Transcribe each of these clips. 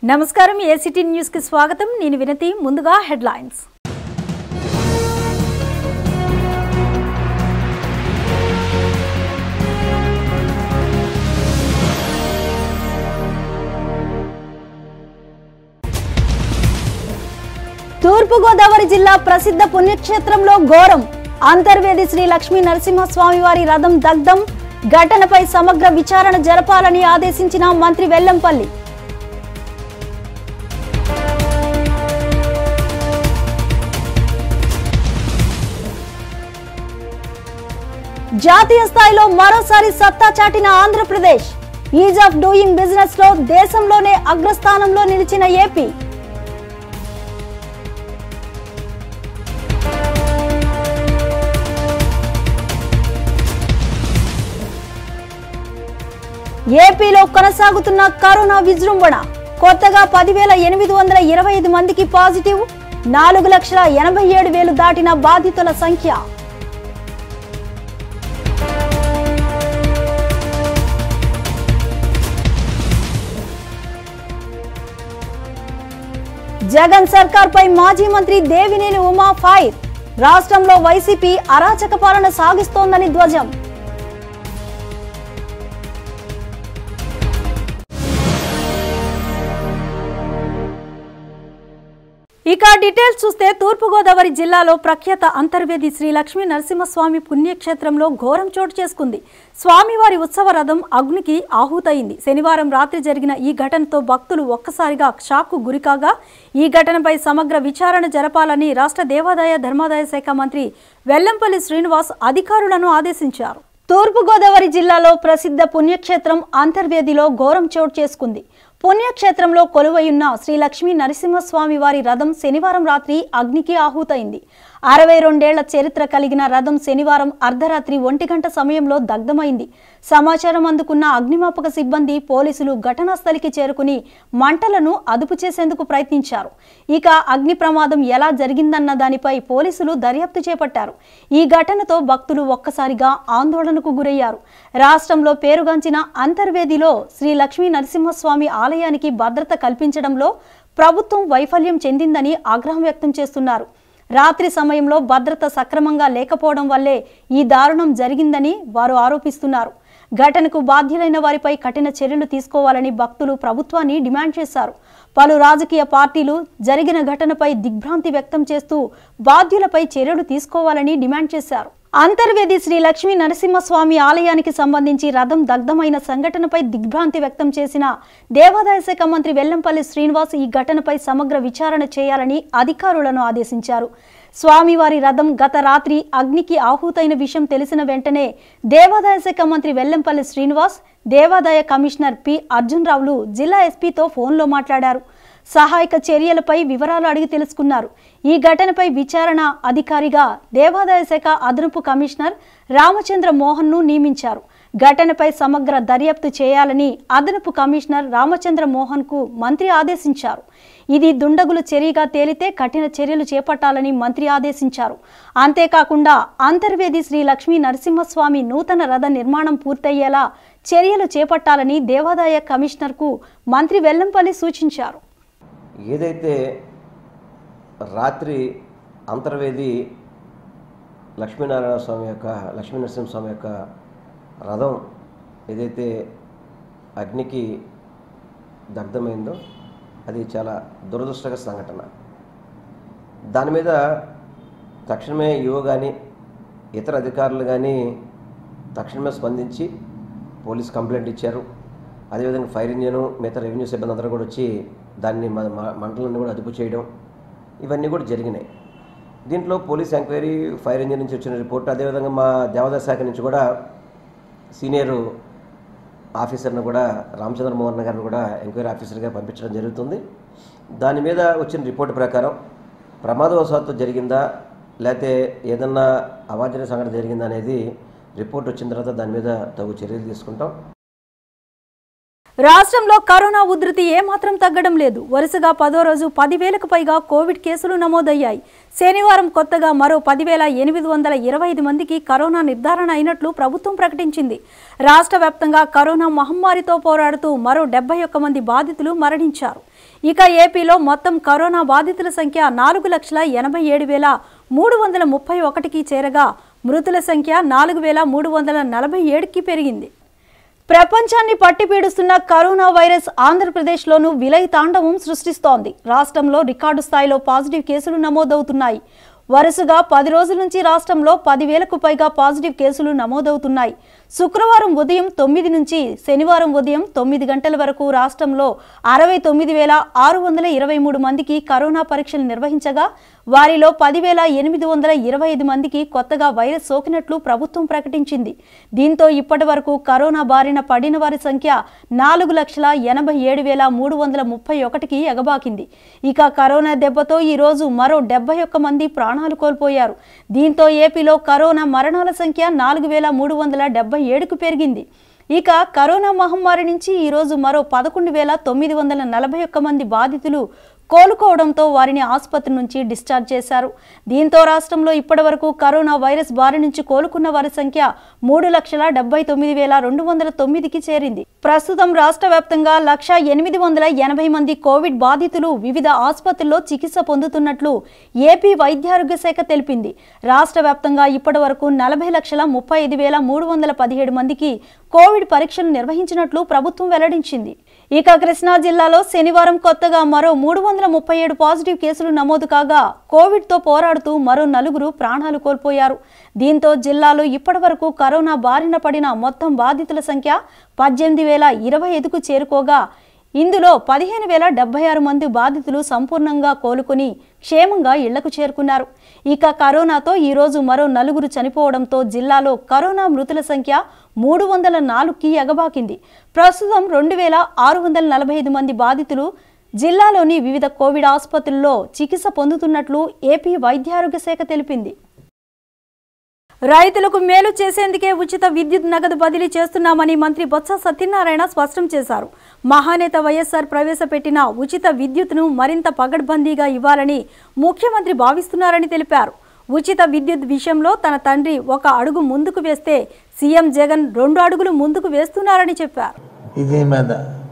నమస్కారం ACT news కి స్వాగతం నేను వినతి ముందుగా హెడ్లైన్స్ తూర్పుగోదావరి జిల్లా ప్రసిద్ధ పుణ్యక్షేత్రంలో ఘోరం అంతర్వేది శ్రీ లక్ష్మీ నరసింహస్వామి వారి రథం దగ్ధం ఘటనపై సమగ్ర విచారణ జరపాలని ఆదేశించిన మంత్రి వెల్లంపల్లి జాతీయ స్థాయిలో మరోసారి సత్తా చాటిన Andhra Pradesh ease of doing business లో దేశంలోనే అగ్రస్థానంలో నిలిచిన ఏపీ ఏపీలో కొనసాగుతున్న కరోనా విజృంభణ కొత్తగా పదివేల ఎనిమిది వందల ఇరవై ఐదు మందికి పాజిటివ్ నాలుగు లక్షల ఎనభై ఏడు వేలు దాటిన బాధితుల సంఖ్య జగన్ సర్కార్ పై మాజీ మంత్రి దేవినేని ఉమా ఫైర్ రాష్ట్రంలో వైసీపీ అరాచక పాలన సాగిస్తోందని ధ్వజం ఇక డీటెయిల్స్ చూస్తే తూర్పుగోదావరి జిల్లాలో ప్రఖ్యాత అంతర్వేది శ్రీ లక్ష్మీ నరసింహస్వామి పుణ్యక్షేత్రంలో ఘోరం చోటు చేసుకుంది స్వామివారి ఉత్సవ రథం అగ్నికి ఆహుతయింది శనివారం రాత్రి జరిగిన ఈ ఘటనతో భక్తులు ఒక్కసారిగా షాక్కు గురికాగా ఈ ఘటనపై సమగ్ర విచారణ జరపాలని రాష్ట్ర దేవాదాయ ధర్మాదాయ శాఖ మంత్రి వెల్లంపల్లి శ్రీనివాస్ అధికారులను ఆదేశించారు తూర్పుగోదావరి జిల్లాలో ప్రసిద్ధ పుణ్యక్షేత్రం అంతర్వేదిలో ఘోరం చోటు చేసుకుంది పుణ్యక్షేత్రంలో కొలువయున్న శ్రీ లక్ష్మీ నరసింహస్వామి వారి రథం శనివారం రాత్రి అగ్నికి ఆహుతైంది అరవై రెండేళ్ల చరిత్ర కలిగిన రథం శనివారం అర్ధరాత్రి ఒంటి గంట సమయంలో దగ్ధమైంది సమాచారం అందుకున్న అగ్నిమాపక సిబ్బంది పోలీసులు ఘటనా స్థలికి చేరుకుని మంటలను అదుపు చేసేందుకు ప్రయత్నించారు ఇక అగ్ని ప్రమాదం ఎలా జరిగిందన్న దానిపై పోలీసులు దర్యాప్తు చేపట్టారు ఈ ఘటనతో భక్తులు ఒక్కసారిగా ఆందోళనకు గురయ్యారు రాష్ట్రంలో పేరుగాంచిన అంతర్వేదిలో శ్రీ లక్ష్మీ నరసింహస్వామి ఆలయానికి భద్రత కల్పించడంలో ప్రభుత్వం వైఫల్యం చెందిందని ఆగ్రహం వ్యక్తం చేస్తున్నారు రాత్రి సమయంలో భద్రత సక్రమంగా లేకపోవడం వల్లే ఈ దారుణం జరిగిందని వారు ఆరోపిస్తున్నారు ఘటనకు బాధ్యులైన వారిపై కఠిన చర్యలు తీసుకోవాలని భక్తులు ప్రభుత్వాన్ని డిమాండ్ చేశారు పలు రాజకీయ పార్టీలు జరిగిన ఘటనపై దిగ్భ్రాంతి వ్యక్తం చేస్తూ బాధ్యులపై చర్యలు తీసుకోవాలని డిమాండ్ చేశారు అంతర్వేది శ్రీ లక్ష్మీ నరసింహస్వామి ఆలయానికి సంబంధించి రథం దగ్ధమైన సంఘటనపై దిగ్భ్రాంతి వ్యక్తం చేసిన దేవాదాయ శాఖ మంత్రి వెల్లంపల్లి శ్రీనివాస్ ఈ ఘటనపై సమగ్ర విచారణ చేయాలని అధికారులను ఆదేశించారు స్వామివారి రథం గత రాత్రి అగ్నికి ఆహుతైన విషయం తెలిసిన వెంటనే దేవాదాయ శాఖ మంత్రి వెల్లంపల్లి శ్రీనివాస్ దేవాదాయ కమిషనర్ పి అర్జున్ రావులు జిల్లా ఎస్పీతో ఫోన్లో మాట్లాడారు సహాయక చర్యలపై వివరాలు అడిగి తెలుసుకున్నారు ఈ ఘటనపై విచారణ అధికారిగా దేవాదాయ శాఖ అదనపు కమిషనర్ రామచంద్ర మోహన్ను నియమించారు ఘటనపై సమగ్ర దర్యాప్తు చేయాలని అదనపు కమిషనర్ రామచంద్ర మోహన్కు మంత్రి ఆదేశించారు ఇది దుండగులు చర్యగా తేలితే కఠిన చర్యలు చేపట్టాలని మంత్రి ఆదేశించారు అంతేకాకుండా అంతర్వేది శ్రీ లక్ష్మీ నరసింహస్వామి నూతన రథ నిర్మాణం పూర్తయ్యేలా చర్యలు చేపట్టాలని దేవాదాయ కమిషనర్కు మంత్రి వెల్లంపల్లి సూచించారు ఏదైతే రాత్రి అంతర్వేది లక్ష్మీనారాయణ స్వామి యొక్క లక్ష్మీనరసింహ స్వామి యొక్క రథం ఏదైతే అగ్నికి దగ్ధమైందో అది చాలా దురదృష్టకర సంఘటన దాని మీద తక్షణమే యువ కానీ ఇతర అధికారులు కానీ తక్షణమే స్పందించి పోలీస్ కంప్లైంట్ ఇచ్చారు అదేవిధంగా ఫైర్ ఇంజను మిగతా రెవెన్యూ సిబ్బంది అందరూ కూడా వచ్చి దాన్ని మ- మ- మంటలన్నీ కూడా అదుపు చేయడం ఇవన్నీ కూడా జరిగినాయి దీంట్లో పోలీస్ ఎంక్వైరీ ఫైర్ ఇంజిన్ నుంచి వచ్చిన రిపోర్ట్ అదేవిధంగా మా దేవాదాయ శాఖ నుంచి కూడా సీనియర్ ఆఫీసర్ని కూడా రామచంద్ర మోహన్ గారిని కూడా ఎంక్వైరీ ఆఫీసర్గా పంపించడం జరుగుతుంది దాని మీద వచ్చిన రిపోర్ట్ ప్రకారం ప్రమాదవశాత్తు జరిగిందా లేకపోతే ఏదన్నా అవాంఛనీయ సంఘటన జరిగిందా అనేది రిపోర్ట్ వచ్చిన తర్వాత దాని మీద తగు చర్యలు తీసుకుంటాం రాష్ట్రంలో కరోనా ఉధృతి ఏమాత్రం తగ్గడం లేదు వరుసగా పదో రోజు పదివేలకు పైగా కోవిడ్ కేసులు నమోదయ్యాయి శనివారం కొత్తగా మరో పదివేల ఎనిమిది వందల ఇరవై ఐదు మందికి కరోనా నిర్ధారణ అయినట్లు ప్రభుత్వం ప్రకటించింది రాష్ట్ర వ్యాప్తంగా కరోనా మహమ్మారితో పోరాడుతూ మరో డెబ్బై ఒక్క మంది బాధితులు మరణించారు ఇక ఏపీలో మొత్తం కరోనా బాధితుల సంఖ్య నాలుగు లక్షల ఎనభై ఏడు వేల మూడు వందల ముప్పై ఒకటికి చేరగా మృతుల సంఖ్య నాలుగు వేల మూడు వందల నలభై ఏడుకి పెరిగింది ప్రపంచాన్ని పట్టిపీడుస్తున్న కరోనా వైరస్ ఆంధ్రప్రదేశ్లోనూ విలయ తాండవం సృష్టిస్తోంది రాష్ట్రంలో రికార్డు స్థాయిలో పాజిటివ్ కేసులు నమోదవుతున్నాయి వరుసగా పది రోజుల నుంచి రాష్ట్రంలో పదివేలకు పైగా పాజిటివ్ కేసులు నమోదవుతున్నాయి శుక్రవారం ఉదయం తొమ్మిది నుంచి శనివారం ఉదయం తొమ్మిది గంటల వరకు రాష్ట్రంలో అరవై తొమ్మిది వేల ఆరు వందల ఇరవై మూడు మందికి కరోనా పరీక్షలు నిర్వహించగా వారిలో పదివేల ఎనిమిది వందల ఇరవై ఐదు మందికి కొత్తగా వైరస్ సోకినట్లు ప్రభుత్వం ప్రకటించింది దీంతో ఇప్పటి వరకు కరోనా బారిన పడిన వారి సంఖ్య నాలుగు లక్షల ఎనభై ఏడు వేల మూడు వందల ముప్పై ఒకటికి ఎగబాకింది ఇక కరోనా దెబ్బతో ఈ రోజు మరో డెబ్బై ఒక్క మంది ప్రాణాలు కోల్పోయారు దీంతో ఏపీలో కరోనా మరణాల సంఖ్య నాలుగు వేల మూడు వందల డెబ్బై ఏడుకు పెరిగింది ఇక కరోనా మహమ్మారి నుంచి ఈరోజు మరో పదకొండు వేల తొమ్మిది వందల నలభై ఒక్క మంది బాధితులు కోలుకోవడంతో వారిని ఆసుపత్రి నుంచి డిశ్చార్జ్ చేశారు దీంతో రాష్ట్రంలో ఇప్పటివరకు కరోనా వైరస్ బారి నుంచి కోలుకున్న వారి సంఖ్య మూడు లక్షల డెబ్బై తొమ్మిది వేల రెండు వందల తొమ్మిదికి చేరింది ప్రస్తుతం రాష్ట్ర వ్యాప్తంగా లక్ష ఎనిమిది వందల ఎనభై మంది కోవిడ్ బాధితులు వివిధ ఆసుపత్రుల్లో చికిత్స పొందుతున్నట్లు ఏపీ వైద్యారోగ్య శాఖ తెలిపింది రాష్ట్ర వ్యాప్తంగా ఇప్పటి వరకు నలభై లక్షల ముప్పై ఐదు వేల మూడు వందల పదిహేడు మందికి కోవిడ్ పరీక్షలు నిర్వహించినట్లు ప్రభుత్వం వెల్లడించింది ఇక కృష్ణా జిల్లాలో శనివారం కొత్తగా మరో మూడు వందల ముప్పై ఏడు పాజిటివ్ కేసులు నమోదు కాగా కోవిడ్తో పోరాడుతూ మరో నలుగురు ప్రాణాలు కోల్పోయారు దీంతో జిల్లాలో ఇప్పటివరకు కరోనా బారిన పడిన మొత్తం బాధితుల సంఖ్య పద్దెనిమిది వేల ఇరవై ఐదుకు చేరుకోగా ఇందులో పదిహేను వేల డెబ్బై ఆరు మంది బాధితులు సంపూర్ణంగా కోలుకుని క్షేమంగా ఇళ్లకు చేరుకున్నారు ఇక కరోనాతో ఈరోజు మరో నలుగురు చనిపోవడంతో జిల్లాలో కరోనా మృతుల సంఖ్య మూడు వందల నాలుగుకి ఎగబాకింది ప్రస్తుతం రెండు వేల ఆరు వందల నలభై ఐదు మంది బాధితులు జిల్లాలోని వివిధ కోవిడ్ ఆసుపత్రుల్లో చికిత్స పొందుతున్నట్లు ఏపీ వైద్యారోగ్య శాఖ తెలిపింది రైతులకు మేలు చేసేందుకే ఉచిత విద్యుత్ నగదు బదిలీ చేస్తున్నామని మంత్రి బొత్స సత్యనారాయణ స్పష్టం చేశారు మహానేత వైఎస్ఆర్ ప్రవేశపెట్టిన ఉచిత విద్యుత్ను మరింత పగడ్బందీగా ఇవ్వాలని ముఖ్యమంత్రి భావిస్తున్నారని తెలిపారు ఉచిత విద్యుత్ విషయంలో తన తండ్రి ఒక అడుగు ముందుకు వేస్తే సీఎం జగన్ రెండు అడుగులు ముందుకు వేస్తున్నారని చెప్పారు ఇది మీద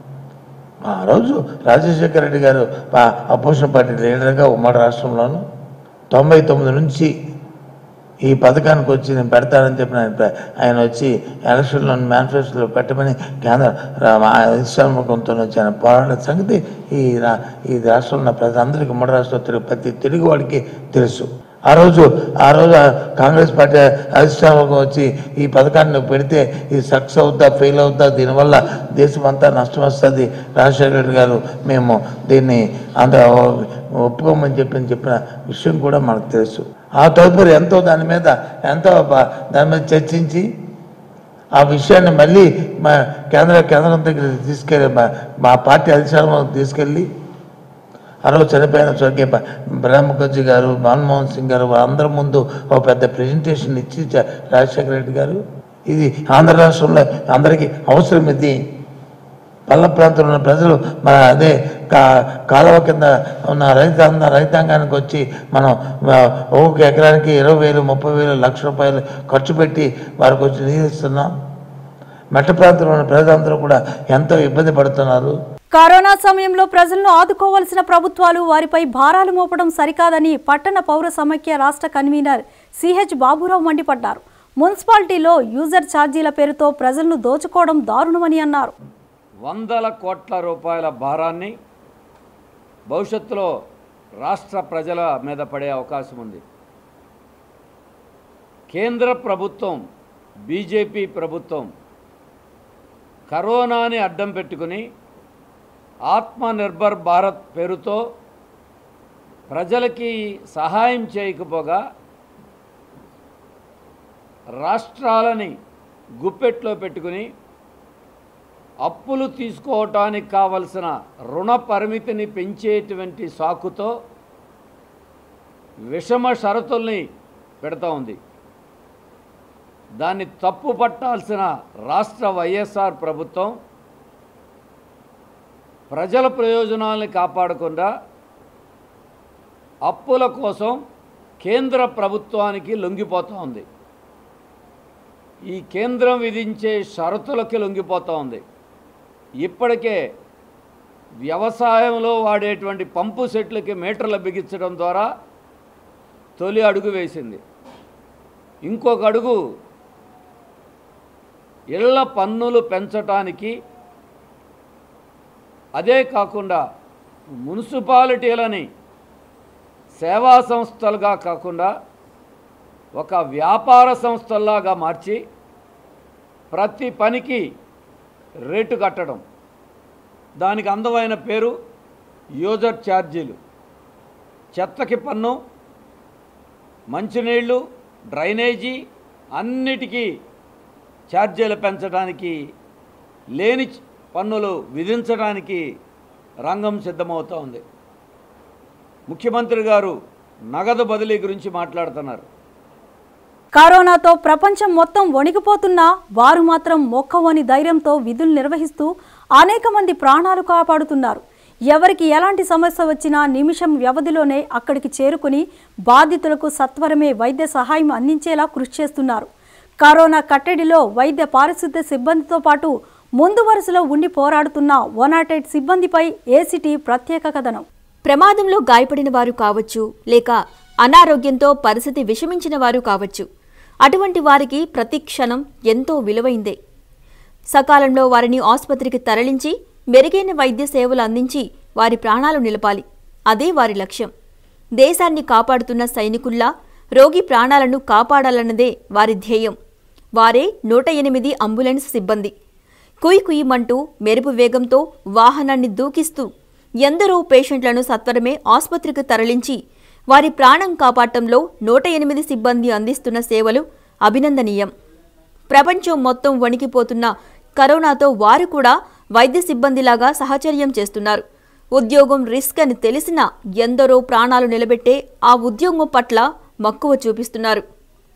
ఆ రోజు రాజశేఖర రెడ్డి గారు అపోజిషన్ పార్టీ లీడర్గా ఉమ్మడి రాష్ట్రంలోను తొంభై తొమ్మిది నుంచి ఈ పథకానికి వచ్చి నేను పెడతానని చెప్పిన ఆయన ప్ర- ఆయన వచ్చి ఎలక్షన్లో మేనిఫెస్టోలో పెట్టమని కేంద్ర ఇష్టాముఖంతో వచ్చి ఆయన పోరాడిన సంగతి ఈ రా ఈ రాష్ట్రంలో ఉన్న ప్రజలందరికీ ఉమ్మడి రాష్ట్రంలో తిరుగు ప్రతి తెలుగు వాడికి తెలుసు ఆ రోజు ఆ రోజు ఆ కాంగ్రెస్ పార్టీ అధిష్టానం వచ్చి ఈ పథకాన్ని నువ్వు పెడితే ఇది సక్సెస్ అవుతా ఫెయిల్ అవుతా దీనివల్ల దేశం అంతా నష్టం వస్తుంది రాజశేఖర రెడ్డి గారు మేము దీన్ని అంత ఒప్పుకోమని చెప్పి చెప్పిన విషయం కూడా మనకు తెలుసు ఆ తదుపరి ఎంతో దాని మీద ఎంతో బా- దాని మీద చర్చించి ఆ విషయాన్ని మళ్ళీ మా కేంద్ర కేంద్రం దగ్గర తీసుకెళ్ళి మా మా పార్టీ అధికారంలో తీసుకెళ్ళి ఆ రోజు చనిపోయిన స్వర్గీయ ప్ర- ప్రణబ్ ముఖర్జీ గారు మన్మోహన్ సింగ్ గారు వాళ్ళందరి ముందు ఒక పెద్ద ప్రెజెంటేషన్ ఇచ్చి చ- రాజశేఖర రెడ్డి గారు ఇది ఆంధ్ర రాష్ట్రంలో అందరికీ అవసరం ఇది పల్ల ప్రాంతంలో ఉన్న ప్రజలు మన అదే కా కాలువ కింద ఉన్న రైతాంగ రైతాంగానికి వచ్చి మనం ఆ, ఒక్కొక్క ఎకరానికి ఇరవై వేలు ముప్పై వేలు లక్ష రూపాయలు ఖర్చు పెట్టి వారికి వచ్చి నీరు ఇస్తున్నాం మెట్ట ప్రాంతంలో ఉన్న ప్రజలందరూ కూడా ఎంతో ఇబ్బంది పడుతున్నారు కరోనా సమయంలో ప్రజలను ఆదుకోవాల్సిన ప్రభుత్వాలు వారిపై భారాలు మోపడం సరికాదని పట్టణ పౌర సమైక్య రాష్ట్ర కన్వీనర్ సిహెచ్ బాబురావు మండిపడ్డారు మున్సిపాలిటీలో యూజర్ ఛార్జీల పేరుతో ప్రజలను దోచుకోవడం దారుణమని అన్నారు వందల కోట్ల రూపాయల భారాన్ని భవిష్యత్తులో రాష్ట్ర ప్రజల మీద పడే అవకాశం ఉంది కేంద్ర ప్రభుత్వం బీజేపీ ప్రభుత్వం కరోనాని అడ్డం పెట్టుకుని ఆత్మనిర్భర్ భారత్ పేరుతో ప్రజలకి సహాయం చేయకపోగా రాష్ట్రాలని గుప్పెట్లో పెట్టుకుని అప్పులు తీసుకోవటానికి కావలసిన రుణ పరిమితిని పెంచేటువంటి సాకుతో విషమ షరతుల్ని పెడతా ఉంది దాన్ని తప్పు పట్టాల్సిన రాష్ట్ర వైఎస్ఆర్ ప్రభుత్వం ప్రజల ప్రయోజనాల్ని కాపాడకుండా అప్పుల కోసం కేంద్ర ప్రభుత్వానికి లొంగిపోతూ ఉంది ఈ కేంద్రం విధించే షరతులకి లొంగిపోతూ ఉంది ఇప్పటికే వ్యవసాయంలో వాడేటువంటి పంపు సెట్లకి మీటర్లు బిగించడం ద్వారా తొలి అడుగు వేసింది ఇంకొక అడుగు ఇళ్ల పన్నులు పెంచటానికి అదే కాకుండా మున్సిపాలిటీలని సేవా సంస్థలుగా కాకుండా ఒక వ్యాపార సంస్థల్లాగా మార్చి ప్రతి పనికి రేటు కట్టడం దానికి అందమైన పేరు యూజర్ ఛార్జీలు చెత్తకి పన్ను మంచినీళ్ళు డ్రైనేజీ అన్నిటికీ ఛార్జీలు పెంచడానికి లేని పన్నులు విధించడానికి రంగం సిద్ధమవుతోంది ముఖ్యమంత్రి గారు నగదు బదిలీ గురించి మాట్లాడుతున్నారు కరోనాతో ప్రపంచం మొత్తం వణికిపోతున్నా వారు మాత్రం మొక్కవని ధైర్యంతో విధులు నిర్వహిస్తూ అనేక మంది ప్రాణాలు కాపాడుతున్నారు ఎవరికి ఎలాంటి సమస్య వచ్చినా నిమిషం వ్యవధిలోనే అక్కడికి చేరుకుని బాధితులకు సత్వరమే వైద్య సహాయం అందించేలా కృషి చేస్తున్నారు కరోనా కట్టడిలో వైద్య పారిశుద్ధ్య సిబ్బందితో పాటు ముందు వరుసలో ఉండి పోరాడుతున్న వన్ సిబ్బందిపై ఏసీటీ ప్రత్యేక కథనం ప్రమాదంలో గాయపడిన వారు కావచ్చు లేక అనారోగ్యంతో పరిస్థితి విషమించిన వారు కావచ్చు అటువంటి వారికి ప్రతి క్షణం ఎంతో విలువైందే సకాలంలో వారిని ఆసుపత్రికి తరలించి మెరుగైన వైద్య సేవలు అందించి వారి ప్రాణాలు నిలపాలి అదే వారి లక్ష్యం దేశాన్ని కాపాడుతున్న సైనికుల్లా రోగి ప్రాణాలను కాపాడాలన్నదే వారి ధ్యేయం వారే నూట ఎనిమిది అంబులెన్స్ సిబ్బంది కుయ్ కుయ్యమంటూ మెరుపు వేగంతో వాహనాన్ని దూకిస్తూ ఎందరో పేషెంట్లను సత్వరమే ఆసుపత్రికి తరలించి వారి ప్రాణం కాపాడటంలో నూట ఎనిమిది సిబ్బంది అందిస్తున్న సేవలు అభినందనీయం ప్రపంచం మొత్తం వణికిపోతున్న కరోనాతో వారు కూడా వైద్య సిబ్బందిలాగా సహచర్యం చేస్తున్నారు ఉద్యోగం రిస్క్ అని తెలిసినా ఎందరో ప్రాణాలు నిలబెట్టే ఆ ఉద్యోగం పట్ల మక్కువ చూపిస్తున్నారు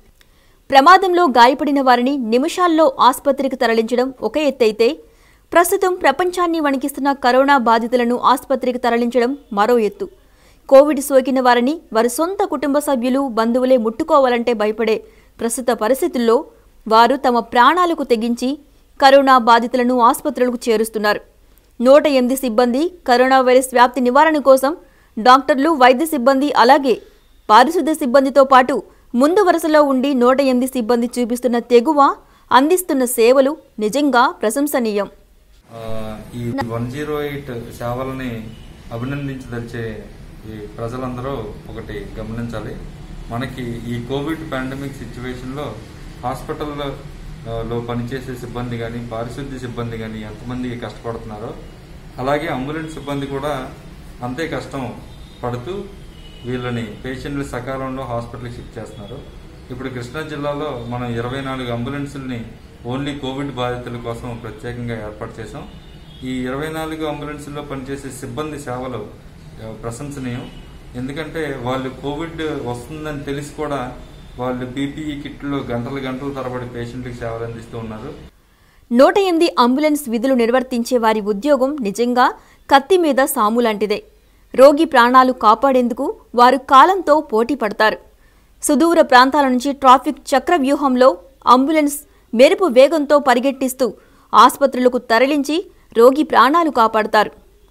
ప్రమాదంలో గాయపడిన వారిని నిమిషాల్లో ఆసుపత్రికి తరలించడం ఒక ఎత్తైతే ప్రస్తుతం ప్రపంచాన్ని వణికిస్తున్న కరోనా బాధితులను ఆసుపత్రికి తరలించడం మరో ఎత్తు కోవిడ్ సోకిన వారిని వారి సొంత కుటుంబ సభ్యులు బంధువులే ముట్టుకోవాలంటే భయపడే ప్రస్తుత పరిస్థితుల్లో వారు తమ ప్రాణాలకు తెగించి కరోనా బాధితులను ఆసుపత్రులకు చేరుస్తున్నారు నూట ఎనిమిది సిబ్బంది కరోనా వైరస్ వ్యాప్తి నివారణ కోసం డాక్టర్లు వైద్య సిబ్బంది అలాగే పారిశుద్ధ్య సిబ్బందితో పాటు ముందు వరుసలో ఉండి నూట ఎనిమిది సిబ్బంది చూపిస్తున్న తెగువ అందిస్తున్న సేవలు నిజంగా ప్రశంసనీయం ఆ, ఈ వన్ జీరో ఎయిట్ సేవలని అభినందించదలిచే ఈ ప్రజలందరూ ఒకటి గమనించాలి మనకి ఈ కోవిడ్ పాండమిక్ సిచ్యువేషన్లో హాస్పిటల్లో ఆ, లో పనిచేసే సిబ్బంది కానీ పారిశుద్ధ్య సిబ్బంది కానీ ఎంతమంది కష్టపడుతున్నారో అలాగే అంబులెన్స్ సిబ్బంది కూడా అంతే కష్టం పడుతూ వీళ్ళని పేషెంట్లు సకాలంలో హాస్పిటల్కి షిఫ్ట్ చేస్తున్నారు ఇప్పుడు కృష్ణా జిల్లాలో మనం ఇరవై నాలుగు అంబులెన్సుల్ని ఓన్లీ కోవిడ్ బాధితుల కోసం ప్రత్యేకంగా ఏర్పాటు చేశాం ఈ ఇరవై నాలుగు అంబులెన్సుల్లో పనిచేసే సిబ్బంది సేవలు ఆ, ప్రశంసనీయం ఎందుకంటే వాళ్ళు కోవిడ్ వస్తుందని తెలిసి కూడా వాళ్ళు పీపీఈ కిట్లు గంటల గంటల తరబడి పేషెంట్లకు సేవలు అందిస్తూ ఉన్నారు నూట ఎనిమిది అంబులెన్స్ విధులు నిర్వర్తించే వారి ఉద్యోగం నిజంగా కత్తి మీద సాము లాంటిదే రోగి ప్రాణాలు కాపాడేందుకు వారు కాలంతో పోటీ పడతారు సుదూర ప్రాంతాల నుంచి ట్రాఫిక్ చక్ర వ్యూహంలో అంబులెన్స్ మెరుపు వేగంతో పరిగెట్టిస్తూ ఆసుపత్రులకు తరలించి రోగి ప్రాణాలు కాపాడతారు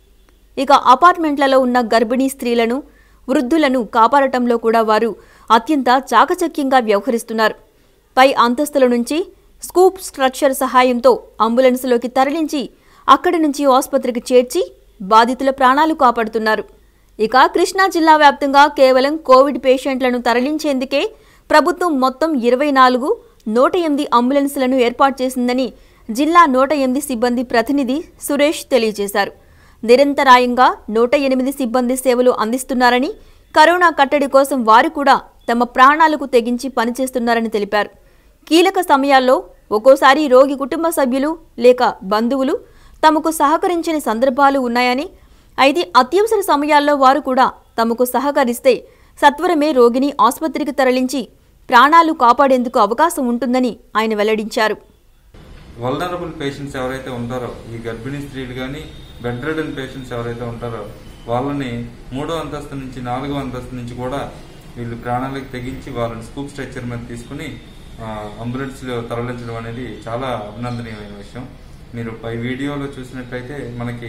ఇక అపార్ట్మెంట్లలో ఉన్న గర్భిణీ స్త్రీలను వృద్ధులను కాపాడటంలో కూడా వారు అత్యంత చాకచక్యంగా వ్యవహరిస్తున్నారు పై అంతస్తుల నుంచి స్కూప్ స్ట్రక్చర్ సహాయంతో అంబులెన్స్లోకి తరలించి అక్కడి నుంచి ఆసుపత్రికి చేర్చి బాధితుల ప్రాణాలు కాపాడుతున్నారు ఇక కృష్ణా జిల్లా వ్యాప్తంగా కేవలం కోవిడ్ పేషెంట్లను తరలించేందుకే ప్రభుత్వం మొత్తం ఇరవై నాలుగు నూట ఎనిమిది అంబులెన్స్లను ఏర్పాటు చేసిందని జిల్లా నూట ఎనిమిది సిబ్బంది ప్రతినిధి సురేష్ తెలియజేశారు నిరంతరాయంగా నూట ఎనిమిది సిబ్బంది సేవలు అందిస్తున్నారని కరోనా కట్టడి కోసం వారు కూడా తమ ప్రాణాలకు తెగించి పనిచేస్తున్నారని తెలిపారు కీలక సమయాల్లో ఒక్కోసారి రోగి కుటుంబ సభ్యులు లేక బంధువులు తమకు సహకరించని సందర్భాలు ఉన్నాయని అయితే అత్యవసర సమయాల్లో వారు కూడా తమకు సహకరిస్తే సత్వరమే రోగిని ఆసుపత్రికి తరలించి ప్రాణాలు కాపాడేందుకు అవకాశం ఉంటుందని ఆయన వెల్లడించారు వల్నరబుల్ పేషెంట్స్ ఎవరైతే ఉంటారో ఈ గర్భిణీ స్త్రీలు కానీ బెడ్ రెడన్ పేషెంట్స్ ఎవరైతే ఉంటారో వాళ్ళని మూడో అంతస్తు నుంచి నాలుగో అంతస్తు నుంచి కూడా వీళ్ళు ప్రాణాలకు తెగించి వాళ్ళని స్కూప్ స్ట్రక్చర్ మీద తీసుకుని ఆ, అంబులెన్స్లో తరలించడం అనేది చాలా అభినందనీయమైన విషయం మీరు పై వీడియోలో చూసినట్లయితే మనకి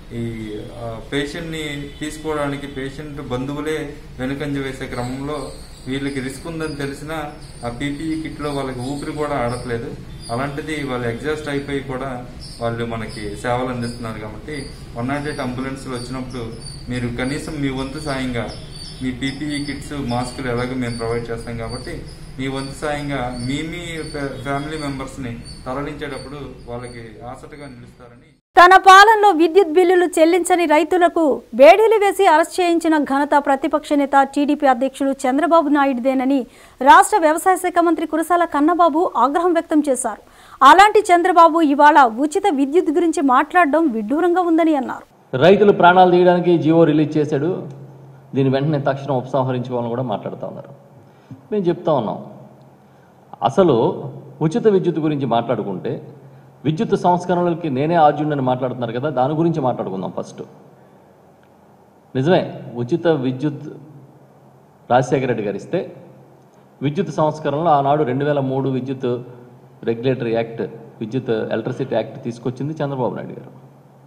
ఈ పేషెంట్ని తీసుకోవడానికి పేషెంట్ బంధువులే వెనుకంజ వేసే క్రమంలో వీళ్ళకి రిస్క్ ఉందని తెలిసినా ఆ పీపీఈ కిట్లో వాళ్ళకి ఊపిరి కూడా ఆడట్లేదు అలాంటిది వాళ్ళు ఎగ్జాస్ట్ అయిపోయి కూడా వాళ్ళు మనకి సేవలు అందిస్తున్నారు కాబట్టి వన్ నాట్ ఎయిట్ అంబులెన్స్లు వచ్చినప్పుడు మీరు కనీసం మీ వంతు సాయంగా మీ పీపీఈ కిట్స్ మాస్కులు ఎలాగో మేము ప్రొవైడ్ చేస్తాం కాబట్టి మీ వంతు సాయంగా మీ మీ ఫ్యామిలీ మెంబర్స్ని తరలించేటప్పుడు వాళ్ళకి ఆసటగా నిలుస్తారని తన పాలనలో విద్యుత్ బిల్లులు చెల్లించని రైతులకు బేడీలు వేసి అరెస్ట్ చేయించిన ఘనత ప్రతిపక్ష నేత టీడీపీ అధ్యక్షుడు చంద్రబాబు నాయుడుదేనని రాష్ట్ర వ్యవసాయ శాఖ మంత్రి కురసాల కన్నబాబు ఆగ్రహం వ్యక్తం చేశారు అలాంటి చంద్రబాబు ఇవాళ ఉచిత విద్యుత్ గురించి మాట్లాడడం విడ్డూరంగా ఉందని అన్నారు రైతులు ప్రాణాలు తీయడానికి జీవో రిలీజ్ చేశాడు దీని వెంటనే తక్షణం ఉపసంహరించుకోవాలని కూడా మాట్లాడుతూ ఉన్నారు మేము చెప్తా ఉన్నాం అసలు ఉచిత విద్యుత్ గురించి మాట్లాడుకుంటే విద్యుత్ సంస్కరణలకి నేనే ఆర్జునని మాట్లాడుతున్నారు కదా దాని గురించి మాట్లాడుకుందాం ఫస్ట్ నిజమే ఉచిత విద్యుత్ రాజశేఖర రెడ్డి గారు ఇస్తే విద్యుత్ సంస్కరణలో ఆనాడు రెండు వేల మూడు విద్యుత్ రెగ్యులేటరీ యాక్ట్ విద్యుత్ ఎలక్ట్రిసిటీ యాక్ట్ తీసుకొచ్చింది చంద్రబాబు నాయుడు గారు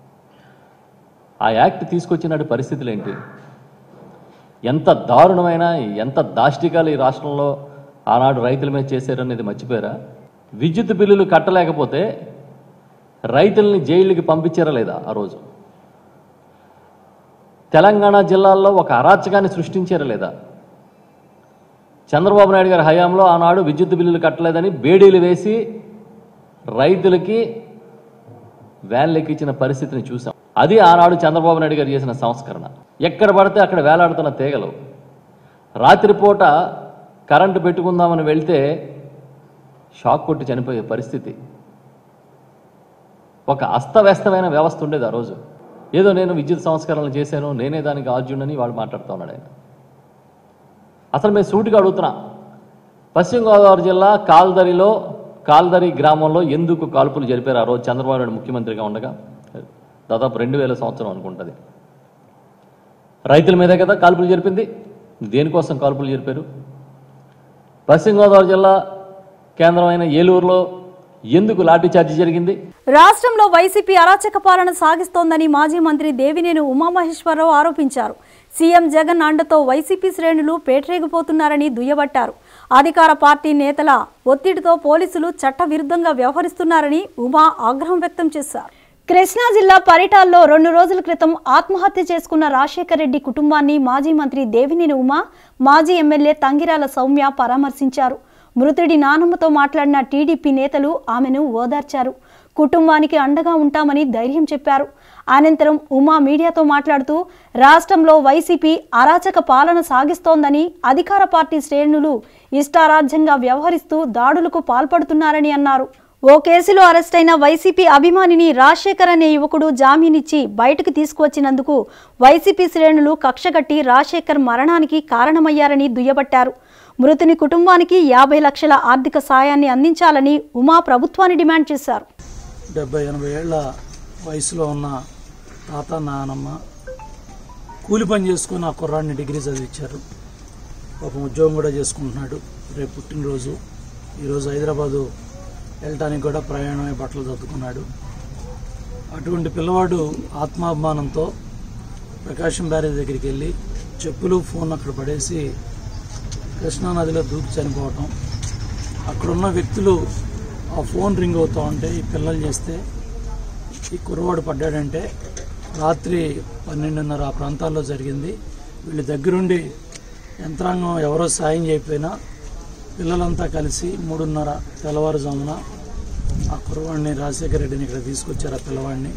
ఆ యాక్ట్ తీసుకొచ్చిన పరిస్థితులు ఏంటి ఎంత దారుణమైన ఎంత దాష్టికాలు ఈ రాష్ట్రంలో ఆనాడు రైతుల మీద చేశారనేది మర్చిపోయారా విద్యుత్ బిల్లులు కట్టలేకపోతే రైతుల్ని జైలుకి పంపించారా లేదా ఆ రోజు తెలంగాణ జిల్లాల్లో ఒక అరాచకాన్ని సృష్టించారా లేదా చంద్రబాబు నాయుడు గారి హయాంలో ఆనాడు విద్యుత్ బిల్లులు కట్టలేదని బేడీలు వేసి రైతులకి వ్యాన్లు ఎక్కించిన పరిస్థితిని చూసాం అది ఆనాడు చంద్రబాబు నాయుడు గారు చేసిన సంస్కరణ ఎక్కడ పడితే అక్కడ వేలాడుతున్న తీగలు రాత్రిపూట కరెంటు పెట్టుకుందామని వెళ్తే షాక్ కొట్టి చనిపోయే పరిస్థితి ఒక అస్తవ్యస్తమైన వ్యవస్థ ఉండేది ఆ రోజు ఏదో నేను విద్యుత్ సంస్కరణలు చేశాను నేనే దానికి ఆర్జునని వాడు మాట్లాడుతూ ఉన్నాడు ఆయన అసలు మేము సూటిగా అడుగుతున్నా పశ్చిమ గోదావరి జిల్లా కాల్దరిలో కాల్దరి గ్రామంలో ఎందుకు కాల్పులు జరిపారు ఆ రోజు చంద్రబాబు నాయుడు ముఖ్యమంత్రిగా ఉండగా దాదాపు రెండు వేల సంవత్సరం అనుకుంటుంది రైతుల మీదే కదా కాల్పులు జరిపింది దేనికోసం కాల్పులు జరిపారు పశ్చిమ గోదావరి జిల్లా కేంద్రమైన ఏలూరులో ఎందుకు లాఠీచార్జీ జరిగింది రాష్ట్రంలో వైసీపీ అరాచక పాలన సాగిస్తోందని మాజీ మంత్రి దేవినేని ఉమామహేశ్వరరావు ఆరోపించారు సీఎం జగన్ అండతో వైసీపీ శ్రేణులు పేటరేగిపోతున్నారని దుయ్యబట్టారు అధికార పార్టీ నేతల ఒత్తిడితో పోలీసులు చట్టవిరుద్ధంగా వ్యవహరిస్తున్నారని ఉమా ఆగ్రహం వ్యక్తం చేశారు కృష్ణా జిల్లా పరిటాల్లో రెండు రోజుల క్రితం ఆత్మహత్య చేసుకున్న రాజశేఖర రెడ్డి కుటుంబాన్ని మాజీ మంత్రి దేవినేని ఉమా మాజీ ఎమ్మెల్యే తంగిరాల సౌమ్య పరామర్శించారు మృతుడి నానమ్మతో మాట్లాడిన టీడీపీ నేతలు ఆమెను ఓదార్చారు కుటుంబానికి అండగా ఉంటామని ధైర్యం చెప్పారు అనంతరం ఉమా మీడియాతో మాట్లాడుతూ రాష్ట్రంలో వైసీపీ అరాచక పాలన సాగిస్తోందని అధికార పార్టీ శ్రేణులు ఇష్టారాజ్యంగా వ్యవహరిస్తూ దాడులకు పాల్పడుతున్నారని అన్నారు ఓ కేసులో అరెస్టైన వైసీపీ అభిమానిని రాజశేఖర్ అనే యువకుడు జామీనిచ్చి బయటకు తీసుకువచ్చినందుకు వైసీపీ శ్రేణులు కక్షగట్టి రాజశేఖర్ మరణానికి కారణమయ్యారని దుయ్యబట్టారు మృతుని కుటుంబానికి యాభై లక్షల ఆర్థిక సాయాన్ని అందించాలని ఉమా ప్రభుత్వాన్ని డిమాండ్ చేశారు డెబ్బై ఎనభై ఏళ్ళ వయసులో ఉన్న తాత నానమ్మ కూలి పని చేసుకుని ఆ కుర్రాడిని డిగ్రీ చదివించారు ఒక ఉద్యోగం కూడా చేసుకుంటున్నాడు రేపు పుట్టినరోజు ఈరోజు హైదరాబాదు వెళ్ళటానికి కూడా ప్రయాణమై బట్టలు చదువుకున్నాడు అటువంటి పిల్లవాడు ఆత్మాభిమానంతో ప్రకాశం బ్యారేజ్ దగ్గరికి వెళ్ళి చెప్పులు ఫోన్ అక్కడ పడేసి కృష్ణానదిలో దూకి చనిపోవటం అక్కడున్న వ్యక్తులు ఆ ఫోన్ రింగ్ అవుతూ ఉంటే ఈ పిల్లలు చేస్తే ఈ కుర్రవాడు పడ్డాడంటే రాత్రి పన్నెండున్నర ఆ ప్రాంతాల్లో జరిగింది వీళ్ళ దగ్గరుండి యంత్రాంగం ఎవరో సాయం చేయకపోయినా పిల్లలంతా కలిసి మూడున్నర తెల్లవారుజామున ఆ కుర్రవాడిని రాజశేఖర రెడ్డిని ఇక్కడ తీసుకొచ్చారు ఆ పిల్లవాడిని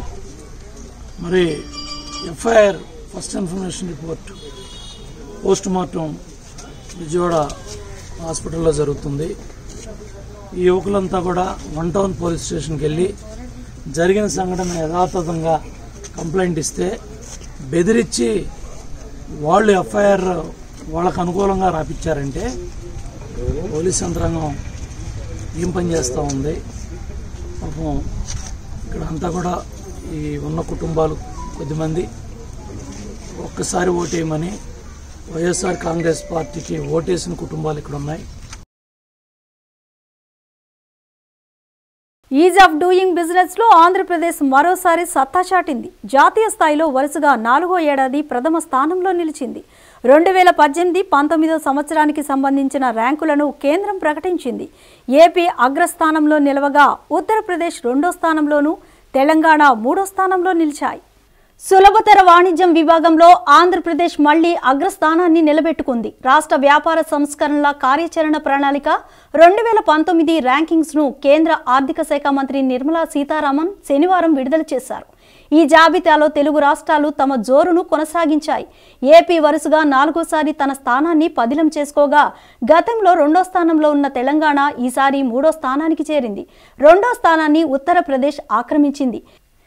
మరి FIR first information report post mortem Vijayawada హాస్పిటల్లో జరుగుతుంది ఈ యువకులంతా కూడా వన్ టౌన్ పోలీస్ స్టేషన్కి వెళ్ళి జరిగిన సంఘటన యథాతథంగా కంప్లైంట్ ఇస్తే బెదిరించి వాళ్ళు ఎఫ్ఐఆర్ వాళ్ళకు అనుకూలంగా రాపిచ్చారంటే పోలీస్ యంత్రాంగం ఏం పని చేస్తూ ఉంది పాపం ఇక్కడ అంతా కూడా ఈ ఉన్న కుటుంబాలు కొద్దిమంది ఒక్కసారి ఓటేయమని వైఎస్ఆర్ కాంగ్రెస్ పార్టీకి ఓటేసిన కుటుంబాలు ఇక్కడ ఉన్నాయి ఈజ్ ఆఫ్ డూయింగ్ బిజినెస్ లో ఆంధ్రప్రదేశ్ మరోసారి సత్తా చాటింది జాతీయ స్థాయిలో వరుసగా నాలుగో ఏడాది ప్రథమ స్థానంలో నిలిచింది రెండు వేల పద్దెనిమిది పంతొమ్మిదో సంవత్సరానికి సంబంధించిన ర్యాంకులను కేంద్రం ప్రకటించింది ఏపీ అగ్రస్థానంలో నిలవగా ఉత్తరప్రదేశ్ రెండో స్థానంలోనూ తెలంగాణ మూడో స్థానంలో నిలిచాయి సులభతర వాణిజ్యం విభాగంలో ఆంధ్రప్రదేశ్ మళ్లీ అగ్రస్థానాన్ని నిలబెట్టుకుంది రాష్ట్ర వ్యాపార సంస్కరణల కార్యాచరణ ప్రణాళిక రెండు వేల పంతొమ్మిది ర్యాంకింగ్స్ ను కేంద్ర ఆర్థిక శాఖ మంత్రి నిర్మలా సీతారామన్ శనివారం విడుదల చేశారు ఈ జాబితాలో తెలుగు రాష్ట్రాలు తమ జోరును కొనసాగించాయి ఏపీ వరుసగా నాలుగోసారి తన స్థానాన్ని పదిలం చేసుకోగా గతంలో రెండో స్థానంలో ఉన్న తెలంగాణ ఈసారి మూడో స్థానానికి చేరింది రెండో స్థానాన్ని ఉత్తరప్రదేశ్ ఆక్రమించింది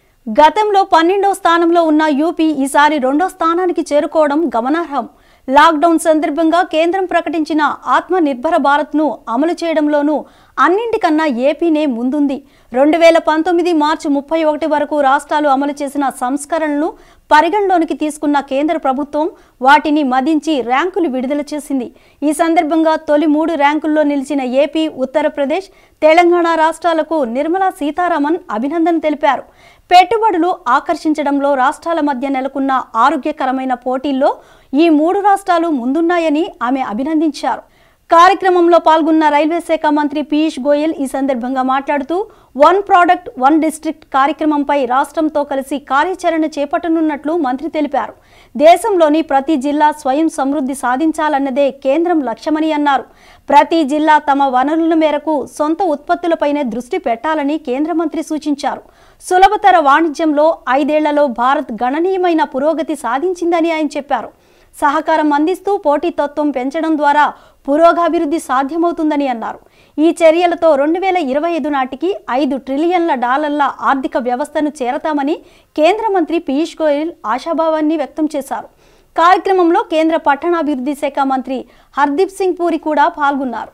గతంలో పన్నెండో స్థానంలో ఉన్న యూపీ ఈసారి రెండో స్థానానికి చేరుకోవడం గమనార్హం లాక్డౌన్ సందర్భంగా కేంద్రం ప్రకటించిన ఆత్మ నిర్భర భారత్ను అమలు చేయడంలోనూ అన్నింటికన్నా ఏపీనే ముందుంది రెండు వేల పంతొమ్మిది మార్చి ముప్పై ఒకటి వరకు రాష్ట్రాలు అమలు చేసిన సంస్కరణలను పరిగణలోనికి తీసుకున్న కేంద్ర ప్రభుత్వం వాటిని మదించి ర్యాంకులు విడుదల చేసింది ఈ సందర్భంగా తొలి మూడు ర్యాంకుల్లో నిలిచిన ఏపీ ఉత్తరప్రదేశ్ తెలంగాణ రాష్ట్రాలకు నిర్మలా సీతారామన్ అభినందన తెలిపారు పెట్టుబడులు ఆకర్షించడంలో రాష్ట్రాల మధ్య నెలకొన్న ఆరోగ్యకరమైన పోటీల్లో ఈ మూడు రాష్ట్రాలు ముందున్నాయని ఆమె అభినందించారు కార్యక్రమంలో పాల్గొన్న రైల్వే శాఖ మంత్రి పీయూష్ గోయల్ ఈ సందర్భంగా మాట్లాడుతూ వన్ ప్రోడక్ట్ వన్ డిస్ట్రిక్ట్ కార్యక్రమంపై రాష్ట్రంతో కలిసి కార్యాచరణ చేపట్టనున్నట్లు మంత్రి తెలిపారు దేశంలోని ప్రతి జిల్లా స్వయం సమృద్ధి సాధించాలన్నదే కేంద్రం లక్ష్యమని అన్నారు ప్రతి జిల్లా తమ వనరుల మేరకు సొంత ఉత్పత్తులపైనే దృష్టి పెట్టాలని కేంద్ర మంత్రి సూచించారు సులభతర వాణిజ్యంలో ఐదేళ్లలో భారత్ గణనీయమైన పురోగతి సాధించిందని ఆయన చెప్పారు సహకారం అందిస్తూ పోటీతత్వం పెంచడం ద్వారా పురోగాభివృద్ధి సాధ్యమవుతుందని అన్నారు ఈ చర్యలతో రెండు వేల ఇరవై ఐదు నాటికి ఐదు ట్రిలియన్ల డాలర్ల ఆర్థిక వ్యవస్థను చేరతామని కేంద్ర మంత్రి పీయూష్ గోయల్ ఆశాభావాన్ని వ్యక్తం చేశారు కార్యక్రమంలో కేంద్ర పట్టణాభివృద్ధి శాఖ మంత్రి హర్దీప్ సింగ్ పూరి కూడా పాల్గొన్నారు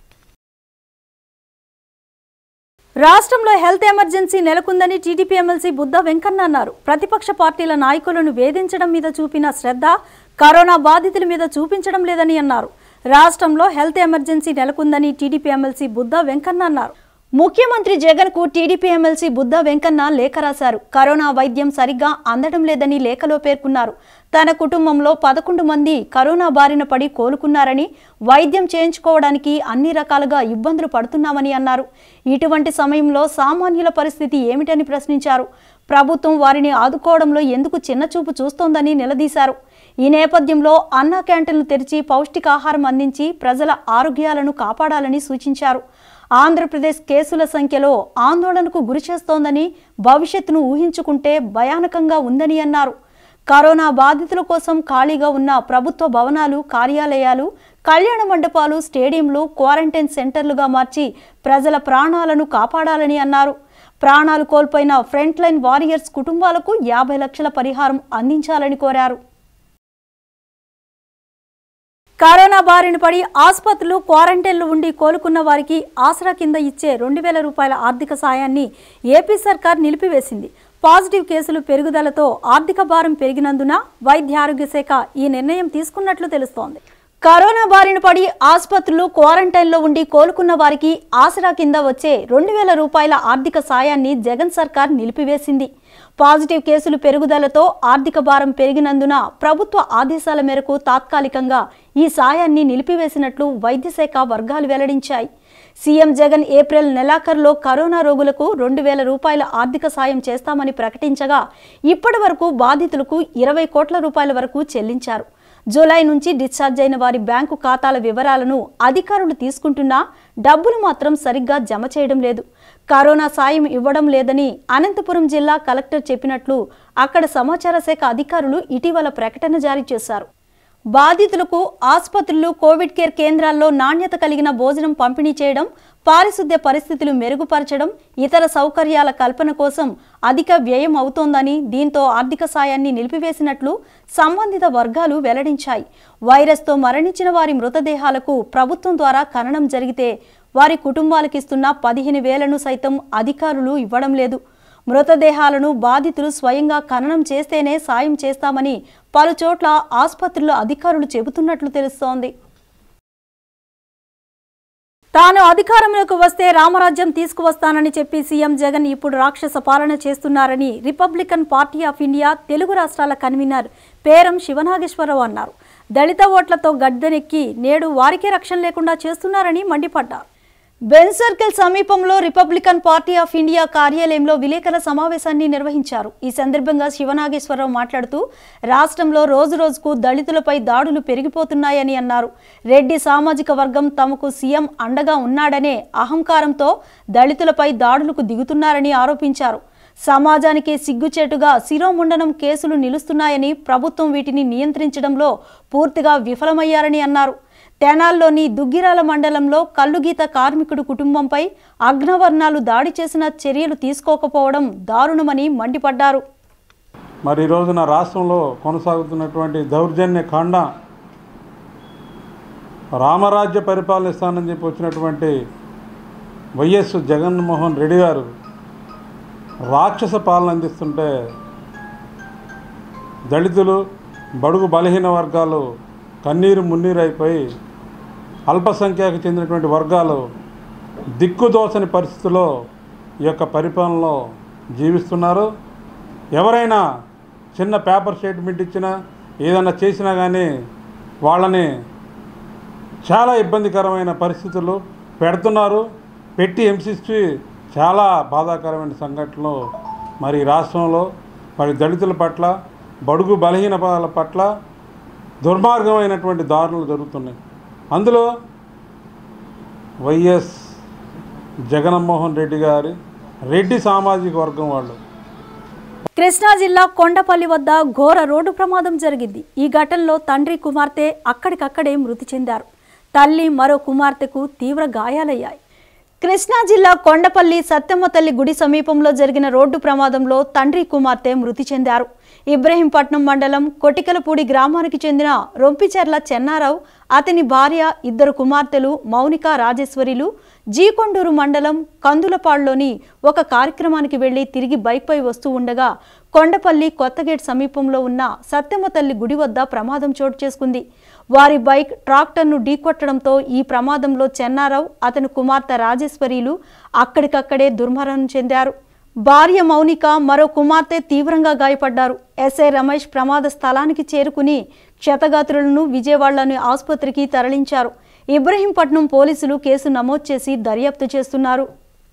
రాష్ట్రంలో హెల్త్ ఎమర్జెన్సీ నెలకొందని టీడీపీ ఎమ్మెల్సీ బుద్ధ వెంకన్న అన్నారు ప్రతిపక్ష పార్టీల నాయకులను వేధించడం మీద చూపిన శ్రద్ధ కరోనా బాధితుల మీద చూపించడం లేదని అన్నారు రాష్ట్రంలో హెల్త్ ఎమర్జెన్సీ నెలకొందని టీడీపీ ఎమ్మెల్సీ బుద్ధ వెంకన్న అన్నారు ముఖ్యమంత్రి జగన్ కు టీడీపీ ఎమ్మెల్సీ బుద్ధ వెంకన్న లేఖ రాశారు కరోనా వైద్యం సరిగ్గా అందడం లేదని లేఖలో పేర్కొన్నారు తన కుటుంబంలో పదకొండు మంది కరోనా బారిన పడి కోలుకున్నారని వైద్యం చేయించుకోవడానికి అన్ని రకాలుగా ఇబ్బందులు పడుతున్నామని అన్నారు ఇటువంటి సమయంలో సామాన్యుల పరిస్థితి ఏమిటని ప్రశ్నించారు ప్రభుత్వం వారిని ఆదుకోవడంలో ఎందుకు చిన్నచూపు చూస్తోందని నిలదీశారు ఈ నేపథ్యంలో అన్నా క్యాంటీన్లు తెరిచి పౌష్టికాహారం అందించి ప్రజల ఆరోగ్యాలను కాపాడాలని సూచించారు ఆంధ్రప్రదేశ్ కేసుల సంఖ్యలో ఆందోళనకు గురి చేస్తోందని భవిష్యత్తును ఊహించుకుంటే భయానకంగా ఉందని అన్నారు కరోనా బాధితుల కోసం ఖాళీగా ఉన్న ప్రభుత్వ భవనాలు కార్యాలయాలు కళ్యాణ మండపాలు స్టేడియంలు క్వారంటైన్ సెంటర్లుగా మార్చి ప్రజల ప్రాణాలను కాపాడాలని అన్నారు ప్రాణాలు కోల్పోయిన ఫ్రంట్ లైన్ వారియర్స్ కుటుంబాలకు యాభై లక్షల పరిహారం అందించాలని కోరారు కరోనా బారిన పడి ఆసుపత్రులు క్వారంటైన్లు ఉండి కోలుకున్న వారికి ఆసరా కింద ఇచ్చే రెండు వేల రూపాయల ఆర్థిక సాయాన్ని ఏపీ సర్కార్ నిలిపివేసింది పాజిటివ్ కేసులు పెరుగుదలతో ఆర్థిక భారం పెరిగినందున వైద్య ఆరోగ్య శాఖ ఈ నిర్ణయం తీసుకున్నట్లు తెలుస్తోంది కరోనా బారిన పడి ఆసుపత్రులు క్వారంటైన్లో ఉండి కోలుకున్న వారికి ఆసరా కింద వచ్చే రెండు వేల రూపాయల ఆర్థిక సాయాన్ని జగన్ సర్కార్ నిలిపివేసింది పాజిటివ్ కేసులు పెరుగుదలతో ఆర్థిక భారం పెరిగినందున ప్రభుత్వ ఆదేశాల మేరకు తాత్కాలికంగా ఈ సాయాన్ని నిలిపివేసినట్లు వైద్యశాఖ వర్గాలు వెల్లడించాయి సీఎం జగన్ ఏప్రిల్ నెలాఖరులో కరోనా రోగులకు రెండు వేల రూపాయల ఆర్థిక సాయం చేస్తామని ప్రకటించగా ఇప్పటి వరకు బాధితులకు ఇరవై కోట్ల రూపాయల వరకు చెల్లించారు జూలై నుంచి డిశ్చార్జ్ అయిన వారి బ్యాంకు ఖాతాల వివరాలను అధికారులు తీసుకుంటున్నా డబ్బులు మాత్రం సరిగ్గా జమ చేయడం లేదు కరోనా సాయం ఇవ్వడం లేదని అనంతపురం జిల్లా కలెక్టర్ చెప్పినట్లు అక్కడ సమాచార శాఖ అధికారులు ఇటీవల ప్రకటన జారీ చేశారు బాధితులకు ఆసుపత్రులు కోవిడ్ కేర్ కేంద్రాల్లో నాణ్యత కలిగిన భోజనం పంపిణీ చేయడం పారిశుద్ధ్య పరిస్థితులు మెరుగుపరచడం ఇతర సౌకర్యాల కల్పన కోసం అధిక వ్యయం అవుతోందని దీంతో ఆర్థిక సాయాన్ని నిలిపివేసినట్లు సంబంధిత వర్గాలు వెల్లడించాయి వైరస్తో మరణించిన వారి మృతదేహాలకు ప్రభుత్వం ద్వారా ఖననం జరిగితే వారి కుటుంబాలకిస్తున్న పదిహేను వేలను సైతం అధికారులు ఇవ్వడం లేదు మృతదేహాలను బాధితులు స్వయంగా ఖననం చేస్తేనే సాయం చేస్తామని పలుచోట్ల ఆసుపత్రుల అధికారులు చెబుతున్నట్లు తెలుస్తోంది తాను అధికారంలోకి వస్తే రామరాజ్యం తీసుకువస్తానని చెప్పి సీఎం జగన్ ఇప్పుడు రాక్షస పాలన చేస్తున్నారని Republican party of India Telugu రాష్ట్రాల కన్వీనర్ పేరం శివనాగేశ్వరరావు అన్నారు దళిత ఓట్లతో గద్దెనెక్కి నేడు వారికే రక్షణ లేకుండా చేస్తున్నారని మండిపడ్డారు బెన్ సర్కిల్ సమీపంలో రిపబ్లికన్ పార్టీ ఆఫ్ ఇండియా కార్యాలయంలో విలేకరుల సమావేశాన్ని నిర్వహించారు ఈ సందర్భంగా శివనాగేశ్వరరావు మాట్లాడుతూ రాష్ట్రంలో రోజు రోజుకు దళితులపై దాడులు పెరిగిపోతున్నాయని అన్నారు రెడ్డి సామాజిక వర్గం తమకు సీఎం అండగా ఉన్నాడనే అహంకారంతో దళితులపై దాడులకు దిగుతున్నారని ఆరోపించారు సమాజానికి సిగ్గుచేటుగా శిరోముండనం కేసులు నిలుస్తున్నాయని ప్రభుత్వం వీటిని నియంత్రించడంలో పూర్తిగా విఫలమయ్యారని అన్నారు తెనాల్లోని దుగ్గిరాల మండలంలో కల్లుగీత కార్మికుడు కుటుంబంపై అగ్నవర్ణాలు దాడి చేసిన చర్యలు తీసుకోకపోవడం దారుణమని మండిపడ్డారు మరి ఈ రోజున రాష్ట్రంలో కొనసాగుతున్నటువంటి దౌర్జన్య కాండ రామరాజ్య పరిపాలన ఇస్తానని చెప్పి వచ్చినటువంటి వైఎస్ జగన్మోహన్ రెడ్డి గారు రాక్షస పాలన అందిస్తుంటే దళితులు బడుగు బలహీన వర్గాలు కన్నీరు మున్నీరు అయిపోయి అల్పసంఖ్యకు చెందినటువంటి వర్గాలు దిక్కుదోచని పరిస్థితిలో ఈ యొక్క పరిపాలనలో జీవిస్తున్నారు ఎవరైనా చిన్న పేపర్ స్టేట్మెంట్ ఇచ్చినా ఏదైనా చేసినా కానీ వాళ్ళని చాలా ఇబ్బందికరమైన పరిస్థితులు పెడుతున్నారు పెట్టి హింసిస్తూ చాలా బాధాకరమైన సంఘటనలు మరి ఈ రాష్ట్రంలో మరి దళితుల పట్ల బడుగు బలహీన వాళ్ళ పట్ల దుర్మార్గమైనటువంటి దారులు జరుగుతున్నాయి అందులో వైఎస్ జగన్మోహన్ రెడ్డి గారి రెడ్డి సామాజిక వర్గం వాళ్ళు కృష్ణా జిల్లా కొండపల్లి వద్ద ఘోర రోడ్డు ప్రమాదం జరిగింది ఈ ఘటనలో తండ్రి కుమార్తె అక్కడికక్కడే మృతి చెందారు తల్లి మరో కుమార్తెకు తీవ్ర గాయాలయ్యాయి కృష్ణా జిల్లా కొండపల్లి సత్యమ్మ తల్లి గుడి సమీపంలో జరిగిన రోడ్డు ప్రమాదంలో తండ్రి కుమార్తె మృతి చెందారు ఇబ్రహీంపట్నం మండలం కొటికలపూడి గ్రామానికి చెందిన రొంపిచెర్ల చెన్నారావు అతని భార్య ఇద్దరు కుమార్తెలు మౌనిక రాజేశ్వరిలు జీకొండూరు మండలం కందులపాడులోని ఒక కార్యక్రమానికి వెళ్లి తిరిగి బైక్పై వస్తూ ఉండగా కొండపల్లి కొత్తగేట్ సమీపంలో ఉన్న సత్యమ్మ తల్లి గుడి వద్ద ప్రమాదం చోటు చేసుకుంది వారి బైక్ ట్రాక్టర్ను ఢీకొట్టడంతో ఈ ప్రమాదంలో చెన్నారావు అతని కుమార్తె రాజేశ్వరీలు అక్కడికక్కడే దుర్మరణం చెందారు భార్య మౌనిక మరో కుమార్తె తీవ్రంగా గాయపడ్డారు ఎస్ఐ రమేష్ ప్రమాద స్థలానికి చేరుకుని క్షతగాత్రులను విజయవాడలోని ఆసుపత్రికి తరలించారు ఇబ్రహీంపట్నం పోలీసులు కేసు నమోదు చేసి దర్యాప్తు చేస్తున్నారు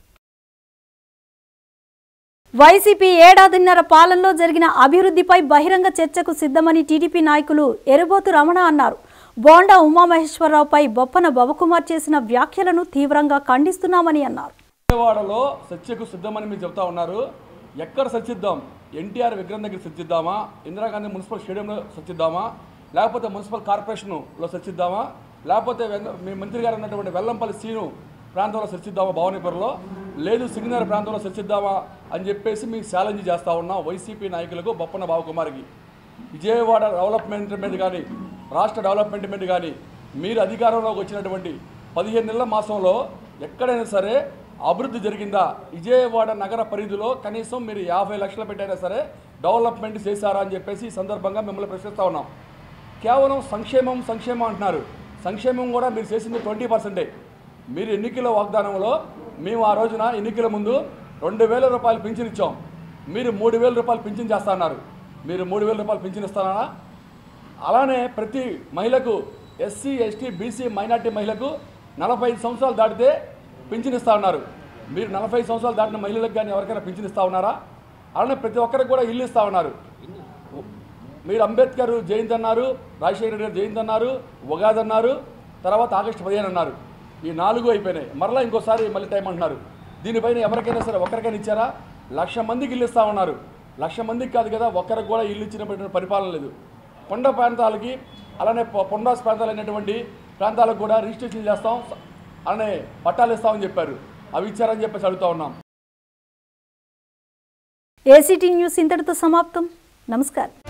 వైసీపీ ఏడాదిన్నర పాలనలో జరిగిన అభివృద్ధిపై బహిరంగ చర్చకు సిద్ధమని టీడీపీ నాయకులు ఎరుబోతు రమణ అన్నారు బోండా ఉమామహేశ్వరరావుపై బొప్పన భవకుమార్ చేసిన వ్యాఖ్యలను తీవ్రంగా ఖండిస్తున్నామని అన్నారు విజయవాడలో చర్చకు సిద్ధమని మీరు చెప్తా ఉన్నారు ఎక్కడ చర్చిద్దాం ఎన్టీఆర్ విగ్రహం దగ్గర చర్చిద్దామా ఇందిరాగాంధీ మున్సిపల్ స్టేడియంలో చర్చిద్దామా లేకపోతే మున్సిపల్ కార్పొరేషన్లో చర్చిద్దామా లేకపోతే వెంగ- మీ మంత్రి గారు ఉన్నటువంటి వెల్లంపల్లి సీను ప్రాంతంలో చర్చిద్దామా భవానీపురంలో లేదు సింగనగర్ ప్రాంతంలో చర్చిద్దామా అని చెప్పేసి మీకు ఛాలెంజ్ చేస్తా ఉన్నాం వైసీపీ నాయకులకు బొప్పన బావకుమార్కి విజయవాడ డెవలప్మెంట్ మీద కానీ రాష్ట్ర డెవలప్మెంట్ మీద కానీ మీరు అధికారంలోకి వచ్చినటువంటి పదిహేను నెలల మాసంలో ఎక్కడైనా సరే అభివృద్ధి జరిగిందా విజయవాడ నగర పరిధిలో కనీసం మీరు యాభై లక్షలు పెట్టైనా సరే డెవలప్మెంట్ చేశారా అని చెప్పేసి ఈ సందర్భంగా మిమ్మల్ని ప్రశ్నిస్తూ ఉన్నాం కేవలం సంక్షేమం సంక్షేమం అంటున్నారు సంక్షేమం కూడా మీరు చేసింది ట్వంటీ పర్సెంటే మీరు ఎన్నికల వాగ్దానంలో మేము ఆ రోజున ఎన్నికల ముందు రెండు వేల రూపాయలు పింఛన్ ఇచ్చాం మీరు మూడు వేల రూపాయలు పింఛన్ చేస్తా అన్నారు మీరు మూడు వేల రూపాయలు పింఛన్ ఇస్తారా అలానే ప్రతి మహిళకు ఎస్సీ ఎస్టీ బీసీ మైనార్టీ మహిళకు నలభై ఐదు సంవత్సరాలు దాటితే పింఛన్ ఇస్తా ఉన్నారు మీరు నలభై ఐదు సంవత్సరాలు దాటిన మహిళలకు కానీ ఎవరికైనా పింఛన్ ఇస్తా ఉన్నారా అలానే ప్రతి ఒక్కరికి కూడా ఇల్లు ఇస్తా ఉన్నారు మీరు అంబేద్కర్ జయంతి అన్నారు రాజశేఖర రెడ్డి గారు జయంతి అన్నారు ఉగాది అన్నారు తర్వాత ఆగస్టు పదిహేను అన్నారు ఈ నాలుగు అయిపోయినాయి మరలా ఇంకోసారి మళ్ళీ టైం అంటున్నారు దీనిపైన ఎవరికైనా సరే ఒక్కరికైనా ఇచ్చారా లక్ష మందికి ఇల్లు ఇస్తా ఉన్నారు లక్ష మందికి కాదు కదా ఒక్కరికి కూడా ఇల్లు ఇచ్చినటువంటి పరిపాలన లేదు కొండ ప్రాంతాలకి అలానే పొ- పొండాస్ ప్రాంతాలు అయినటువంటి ప్రాంతాలకు కూడా రిజిస్ట్రేషన్ చేస్తాం అలానే పట్టాలు ఇస్తామని చెప్పారు అవి ఇచ్చారని చెప్పేసి అడుగుతా ఉన్నాం ఏసీటీ న్యూస్ ఇంతటితో సమాప్తం నమస్కారం